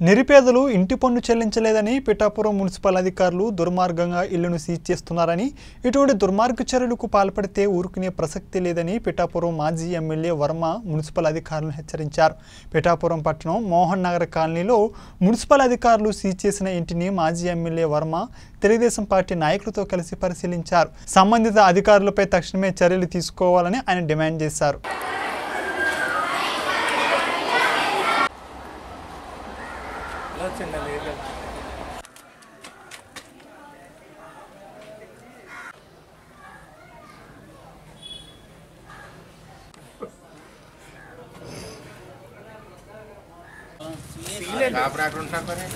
నిరుపేదలు ఇంటి పన్ను చెల్లించలేదని పిఠాపురం మున్సిపల్ అధికారులు దుర్మార్గంగా ఇళ్లను సీజ్ చేస్తున్నారని ఇటువంటి దుర్మార్గ చర్యలకు పాల్పడితే ఊరుకునే ప్రసక్తి లేదని పిఠాపురం మాజీ ఎమ్మెల్యే వర్మ మున్సిపల్ అధికారులను హెచ్చరించారు పిఠాపురం పట్టణం మోహన్ నగర్ కాలనీలో మున్సిపల్ అధికారులు సీజ్ చేసిన ఇంటిని మాజీ ఎమ్మెల్యే వర్మ తెలుగుదేశం పార్టీ నాయకులతో కలిసి పరిశీలించారు సంబంధిత అధికారులపై తక్షణమే చర్యలు తీసుకోవాలని ఆయన డిమాండ్ చేశారు కాపురు అక్కడ ఉంటారు మరి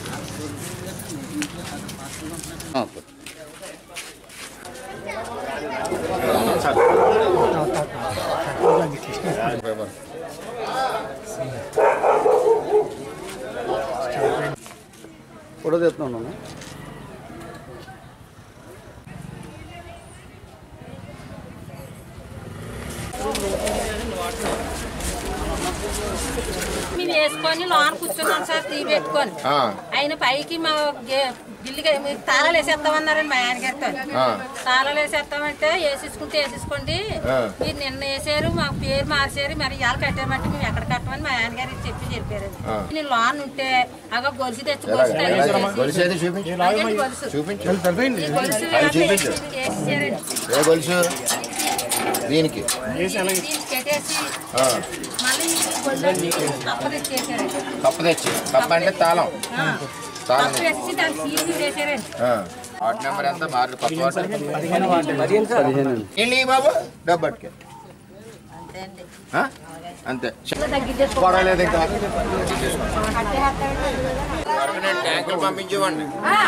ఫోటో తెస్తున్నాను మేము వేసుకొని లోన కూర్చున్నాం సార్ తీ పెట్టుకొని ఆ, ఆయన పైకి మా గే- బిల్లుగా మీరు తాళాలు వేసేస్తామన్నారండి మా ఆయన గారితో ఆ. తాళాలు వేసేస్తామంటే వేసేసుకుంటే వేసేసుకోండి ఆ. మీరు నిన్న వేసారు మా పేరు మార్చారు మరి ఇవాళ కట్టామంటే మేము ఎక్కడ కట్టమని మా ఆయన గారికి చెప్పి చెప్పారు ఆ. నేను లోన్ ఉంటే అగ గొలుసు తెచ్చి ఎలాగ? గొలుసు ఎలాగ? తగిలేసి- గొలుసు ఏది చూపించు అదేంటి గొలుసు చూపించు ఈ గొలుసు అది చూపించు. వేసేసారండి. ఏ గొలుసు దీనికి దీనికి కట్టేసి ఆ, మళ్ళీ ఈ గొలుసు అప్పదిచ్చేసారండి కప్పు తెచ్చి కప్పు అంటే తాళం తాళం అప్పు వేసి దానికి సీల్ చేసారండి ఆ, వార్డు నెంబర్ ఎంత మారు కొత్త వార్డు పదిహేను అండి ఏంటి ఈ బాబు డబ్బు పట్టుకే అంతే అండి ఆ? అంతే తగ్గించేసుకో పర్వాలేదు ఇంకా పర్మనెంట్ ట్యాంకులు పంపించేవాడిని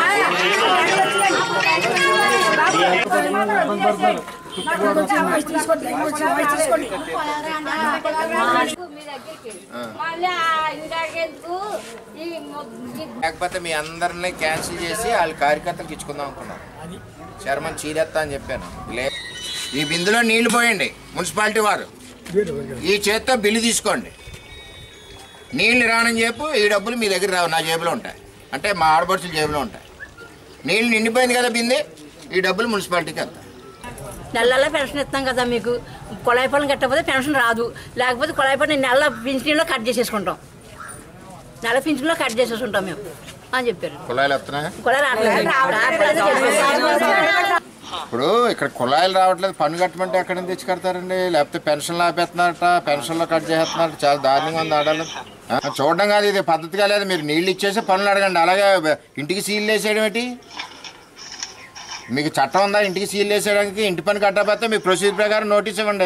మళ్ళీ ఇంకెందుకు ఈ లేకపోతే మీ అందరినీ క్యాన్సిల్ చేసి వాళ్ళ కార్యకర్తలకు ఇచ్చుకుందాం అనుకున్నాం చర్మం చీరెత్తా అని చెప్పాను లే ఈ బిందులో నీళ్లు పోయండి మున్సిపాలిటీ వారు ఈ చేత్తో బిల్లు తీసుకోండి నీళ్లు రానని చెప్పు ఈ డబ్బులు మీ దగ్గర రావు నా జేబులో ఉంటాయి అంటే మా ఆడపడుచుల జేబులో ఉంటాయి నీళ్ళు నిండిపోయింది కదా బింది ఈ డబ్బులు మున్సిపాలిటీకి వెళ్తాయి నెలల్లో పెన్షన్ ఇస్తాం కదా మీకు కుళాయి పనులు కట్టకపోతే పెన్షన్ రాదు లేకపోతే కుళాయి పని నెల పింఛన్లో కట్ చేసేసుకుంటాం నెల పింఛన్లో కట్ చేసేసుకుంటాం మేము అని చెప్పారు కుళాయిలు వస్తున్నాయి కుళాయి రావట్లేదు రావట్లేదు చెప్పారు. ఇప్పుడు ఇక్కడ కుళాయిలు రావట్లేదు పన్ను కట్టమంటే ఎక్కడ నుంచి తెచ్చి కడతారండి లేకపోతే పెన్షన్లు ఆపేస్తున్నారట పెన్షన్లో కట్ చేస్తున్నారట చాలా దారుణంగా ఉంది ఆడాలి ఆ, చూడడం కాదు ఇది పద్ధతిగా లేదు మీరు నీళ్ళు ఇచ్చేసి పనులు అడగండి అలాగే ఇంటికి సీల్ వేసేయడం ఏంటి మీకు చట్టం ఉందా ఇంటికి సీల్ వేసేయడానికి ఇంటి పని కట్టకపోతే మీ ప్రొసీజర్ ప్రకారం నోటీస్ ఇవ్వండి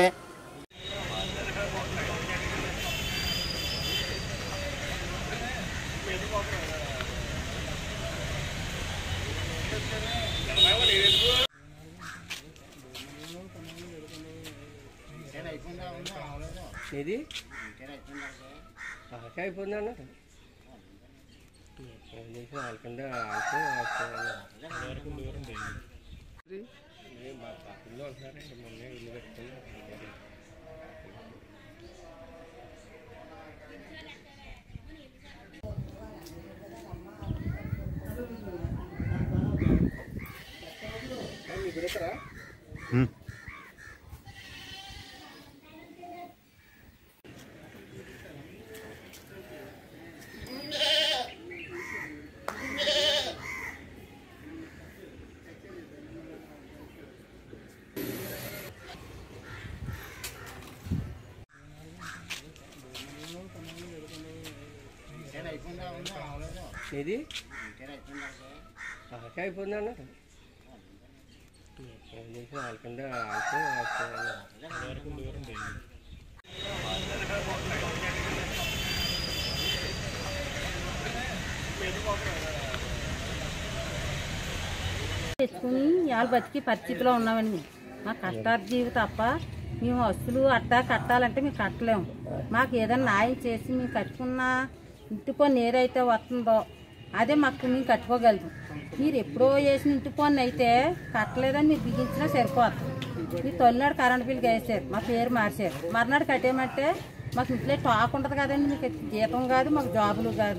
ఇది ఆశ అయిపోయింది అన్న వాళ్ళకింద ఇది ఆశ అయిపోయింది అన్న వాళ్ళకింద తెచ్చుకుని ఇవాళ బతికి పరిస్థితిలో ఉన్నామండి మా కష్టార్జీవి తప్ప మేము వస్తువులు అట్టా కట్టాలంటే మేము కట్టలేము మాకు ఏదైనా న్యాయం చేసి మేము కట్టుకున్న ఇంటి పన్ను ఏదైతే వస్తుందో అదే మాకు మేము కట్టుకోగలుగుతాం మీరు ఎప్పుడో వేసిన ఇంటి పన్ను అయితే కట్టలేదని మీరు బిగించినా సరిపోతుంది మీరు తొలినాడు కరెంట్ బిల్లు వేసారు మా పేరు మార్చారు మర్నాడు కట్టేయమంటే మాకు ఇంట్లో టాక్ ఉంటుంది కదండి మీకు జీతం కాదు మాకు జాబులు కాదు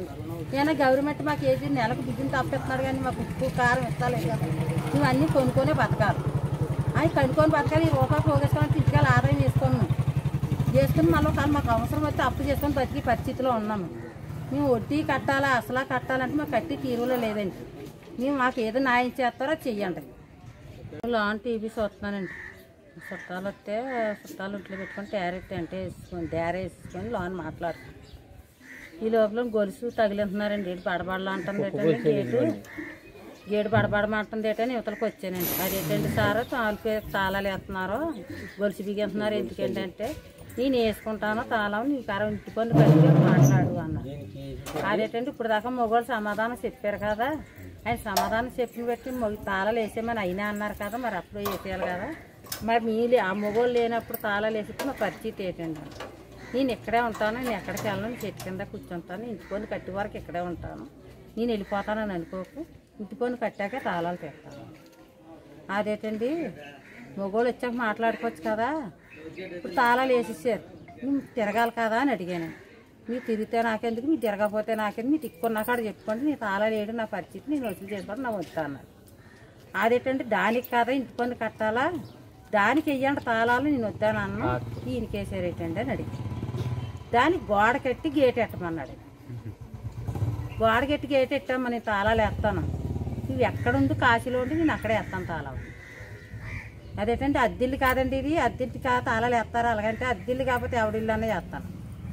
ఏమైనా గవర్నమెంట్ మాకు ఏది నెలకు బియ్యం తప్పిస్తున్నాడు కానీ మాకు ఉప్పు కారం ఇస్తలేదు కదా మేము అన్నీ కొనుక్కొనే బతకాలి అవి కనుక్కొని బతకాలి ఈ రూపాయి పోగేసుకొని తీసుకెళ్ళి ఆదాయం చేసుకోను చేసుకుని మళ్ళీ ఒకవేళ మాకు అవసరం వస్తే అప్పు చేసుకొని బతికి పరిస్థితిలో ఉన్నాము మేము వడ్డీ కట్టాలా అసలా కట్టాలంటే మాకు కట్టి తీరులో లేదండి మేము మాకు ఏదో న్యాయం చేస్తారో చెయ్యండి లాన్ టీవీ చూస్తున్నానండి చుట్టాలు వస్తే చుట్టాలు ఇంట్లో పెట్టుకొని డైరెక్ట్ అంటే వేసుకొని డేర వేసుకొని లోన్ మాట్లాడు ఈ లోపల గొలుసు తగిలింటున్నారండి ఏడు బడబడలా అంటుంది ఏంటంటే గేటు గేటు బడబడమంటుంది ఏంటని యువతలకు వచ్చానండి అదేంటండి సార్ తాళ్ళు తాళాలు వేస్తున్నారు గొలుసు బిగింటున్నారు ఎందుకంటే అంటే నేను వేసుకుంటాను తాళం నీ కరం ఇంటి పన్ను కలిపి మాట్లాడు అన్న అదేంటంటే ఇప్పుడు దాకా మొగోళ్ళు సమాధానం చెప్పారు కదా ఆయన సమాధానం చెప్పిన బట్టి మొగ తాళాలు వేసేమని అయినా అన్నారు కదా మరి అప్పుడు వేసేయాలి కదా మరి మీ ఆ మొగోళ్ళు లేనప్పుడు తాళాలు వేసితే మా పరిస్థితి ఏంటండి నేను ఇక్కడే ఉంటాను నేను ఎక్కడికి వెళ్ళను చెట్టు కింద కూర్చుంటాను ఇంటి పన్ను కట్టి వరకు ఇక్కడే ఉంటాను నేను వెళ్ళిపోతానని అనుకోకు ఇంటి పన్ను కట్టాక తాళాలు తెస్తాను అదేటండి మొగోళ్ళు వచ్చాక మాట్లాడుకోవచ్చు కదా ఇప్పుడు తాళాలు వేసేసారు మేము తిరగాలి కదా అని అడిగాను మీరు తిరిగితే నాకెందుకు మీరు తిరగకపోతే నాకెందుకు మీరు తిక్కున్న కాడ చెప్పుకోండి నీ తాళాలు వేయడం నా పరిస్థితి నేను వసూలు చేసుకోవడం నా వంతు అన్నారు అదేంటంటే దానికి కదా ఇంటి పన్ను కట్టాలా దానికి వెయ్యండి తాళాలు నేను వద్దాను అన్న ఈయనకేసారేటండి అని అడిగి దానికి గోడ కట్టి గేట్ ఎట్టమన్నాడు గోడ కట్టి గేట్ ఎట్టామని నేను తాళాలు వేస్తాను నువ్వు ఎక్కడుంది కాశీలో ఉండి నేను అక్కడే వేస్తాను తాళాలు అదేంటంటే అద్దిల్లు కాదండి ఇది అద్దింటి కా తాళాలు వేస్తారు అలాగంటే అద్దిల్లు కాకపోతే ఎవడిల్లు అనే వేస్తాను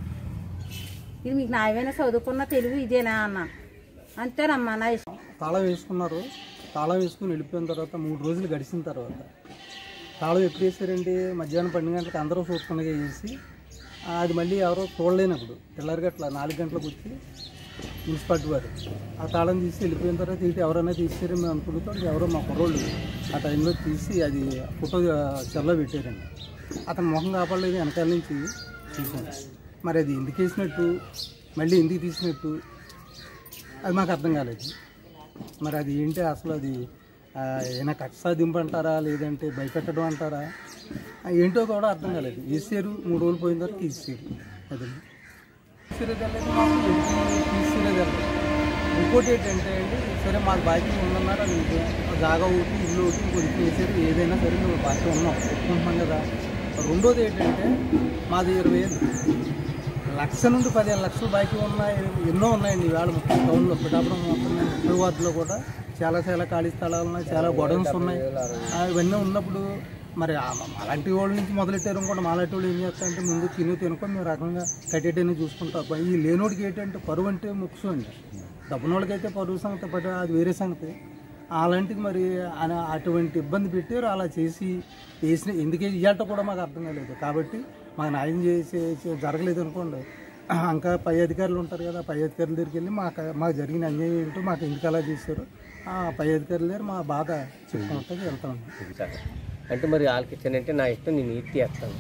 ఇది మీకు నాయమైనా చదువుకున్న తెలుగు ఇదేనా అన్నాను అంతేనమ్మా నా ఇష్టం తాళం వేసుకున్నారు తాళం వేసుకుని వెళ్ళిపోయిన తర్వాత మూడు రోజులు గడిచిన తర్వాత తాళం ఎప్పుడు వేసారండి మధ్యాహ్నం పన్నెండు గంటలకు అందరూ చూస్తుండగా వేసి ఆ, అది మళ్ళీ ఎవరో చూడలేనప్పుడు తెల్లారి గట్ల నాలుగు గంటలకు వచ్చి మున్సిపాలిటీ వారు ఆ తాళం తీసి వెళ్ళిపోయిన తర్వాత ఇటు ఎవరైనా తీసారని మేము అనుకుంటాం ఎవరో మా కుర్రోళ్ళు ఆ టైంలో తీసి అది ఫోటో చెల్లో పెట్టారండి అతను మొహం కాపాడలేదు వెనకాల నుంచి చూసాను మరి అది ఎందుకు వేసినట్టు మళ్ళీ ఎందుకు తీసినట్టు అది మాకు అర్థం కాలేదు మరి అది ఏంటి అసలు అది ఆ, ఏమైనా కక్ష సాధింపు అంటారా లేదంటే భయపెట్టడం అంటారా ఆ, ఏంటో కూడా అర్థం కాలేదు వేసారు మూడు రోజులు పోయిన తర్వాత తీసేసారు అది తీసేది వెళ్ళలేదు మాకు ఎందుకు తీసేది వెళ్ళలేదు ఇంకోటి ఏంటంటే అండి సరే మాకు బాధ్యత ఉందన్నారు అది నిజం. ఆ జాగా ఒకటి ఇల్లు ఒకటి ఇంకోటి వేసారు ఏదైనా సరే మేము బాధ్యత ఉన్నాం ఒప్పుకుంటున్నాం కదా రెండోది ఏంటంటే మాది ఇరవై ఏళ్ళు లక్ష నుండి పదిహేను లక్షలు బాకీ ఉన్నాయి ఎన్నో ఉన్నాయండి ఈవేళ మొత్తం టౌన్లో పిఠాపురం మొత్తం మీద ముప్పై వార్డులో కూడా చాలా చాలా ఖాళీ స్థలాలు ఉన్నాయి చాలా గొడవన్స్ ఉన్నాయి ఆ, ఇవన్నీ ఉన్నప్పుడు మరి ఆ- అలాంటి వాళ్ళ నుంచి మొదలెట్టారు కూడా మాలాంటి వాళ్ళు ఏం చేస్తారంటే ముందు తిని తినుకొని మేము రకంగా కట్టేటని చూసుకుంటాం ఈ లేనోడికి ఏంటంటే పరువు అంటే ముఖ్యం అండి డబ్బునోళ్ళకైతే పరువు సంగతి పట్ట అది వేరే సంగతి అలాంటిది మరి ఆయన అటువంటి ఇబ్బంది పెట్టారు అలా చేసి వేసిన ఎందుకే ఇయ్యాట కూడా మాకు అర్థం కాలేదు కాబట్టి మాకు న్యాయం చేసి చే- జరగలేదు అనుకోండి ఇంకా పై అధికారులు ఉంటారు కదా పై అధికారుల దగ్గరికి వెళ్ళి మాకు మాకు జరిగిన అన్యాయం ఏంటో మాకు ఎందుకు అలా చేశారు ఆ పై అధికారుల దగ్గర మా బాధ చెప్పుకుంటే వెళ్తాం సరే అంటే మరి వాళ్ళకి ఇచ్చానంటే నా ఇష్టం నేను ఎత్తి వేస్తాను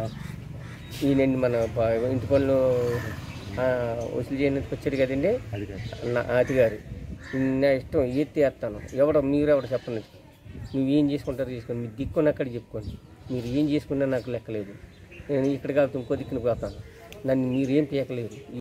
ఈయనండి మన బ- ఇంటి పనులు ఆ, వసూలు చేయడానికి వచ్చాడు కదండి నా అతిగారు నా ఇష్టం ఎత్తి వేస్తాను ఎవడో మీరు ఎవడో చెప్పండి నువ్వు ఏం చేసుకుంటారో చేసుకోండి మీరు దిక్కున్న అక్కడ చెప్పుకోండి మీరు ఏం చేసుకున్నా నాకు లెక్కలేదు నేను ఇక్కడ కాదు ఇంకో దిక్కున పోతాను నన్ను మీరేం పీకలేరు